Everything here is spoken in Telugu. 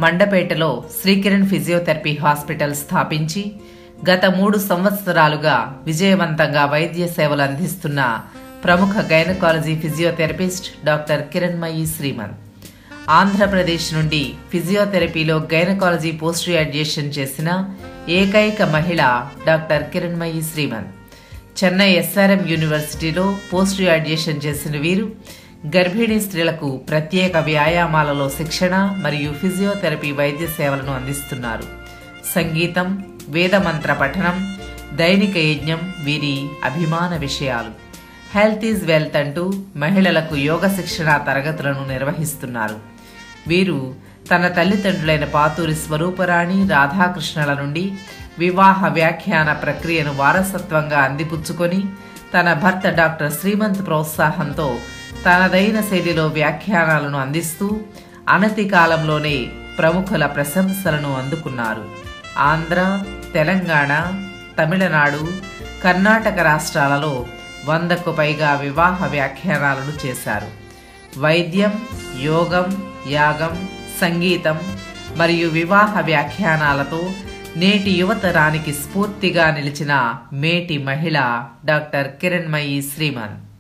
మండపేటలో శ్రీకిరణ్ ఫిజియోథెరపీ హాస్పిటల్ స్థాపించి గత మూడు సంవత్సరాలుగా విజయవంతంగా వైద్య సేవలు అందిస్తున్న ప్రముఖ గైనకాలజీ ఫిజియోథెరపిస్ట్ డాక్టర్ కిరణ్మయి శ్రీమన్ ఆంధ్రప్రదేశ్ నుండి ఫిజియోథెరపీలో గైనకాలజీ పోస్ట్ గ్రాడ్యుయేషన్ చేసిన ఏకైక మహిళ డాక్టర్ కిరణ్మయి శ్రీమన్ చెన్నై ఎస్ఆర్ఎం యూనివర్సిటీలో పోస్ట్ గ్రాడ్యుయేషన్ చేసిన వీరు గర్భిణీ స్త్రీలకు ప్రత్యేక వ్యాయామాలలో శిక్షణ మరియు ఫిజియోథెరపీ వైద్య సేవలను అందిస్తున్నారు సంగీతం వేదమంత్ర పఠనం దైనిక యజ్ఞం వీరి అభిమాన విషయాలు హెల్త్ ఈజ్ వెల్త్ అంటూ మహిళలకు యోగ శిక్షణ తరగతులను నిర్వహిస్తున్నారు వీరు తన తల్లిదండ్రులైన పాతూరి స్వరూపరాణి రాధాకృష్ణల నుండి వివాహ వ్యాఖ్యాన ప్రక్రియను వారసత్వంగా అందిపుచ్చుకొని తన భర్త డాక్టర్ శ్రీమంత్ ప్రోత్సాహంతో తనదైన శైలిలో వ్యాఖ్యానాలను అందిస్తూ అనతి కాలంలోనే ప్రముఖుల ప్రశంసలను అందుకున్నారు ఆంధ్ర తెలంగాణ తమిళనాడు కర్ణాటక రాష్ట్రాలలో వందకు పైగా వివాహ వ్యాఖ్యానాలను చేశారు వైద్యం యోగం యాగం సంగీతం మరియు వివాహ వ్యాఖ్యానాలతో నేటి యువతరానికి స్ఫూర్తిగా నిలిచిన మేటి మహిళ డాక్టర్ కిరణ్మయి శ్రీమన్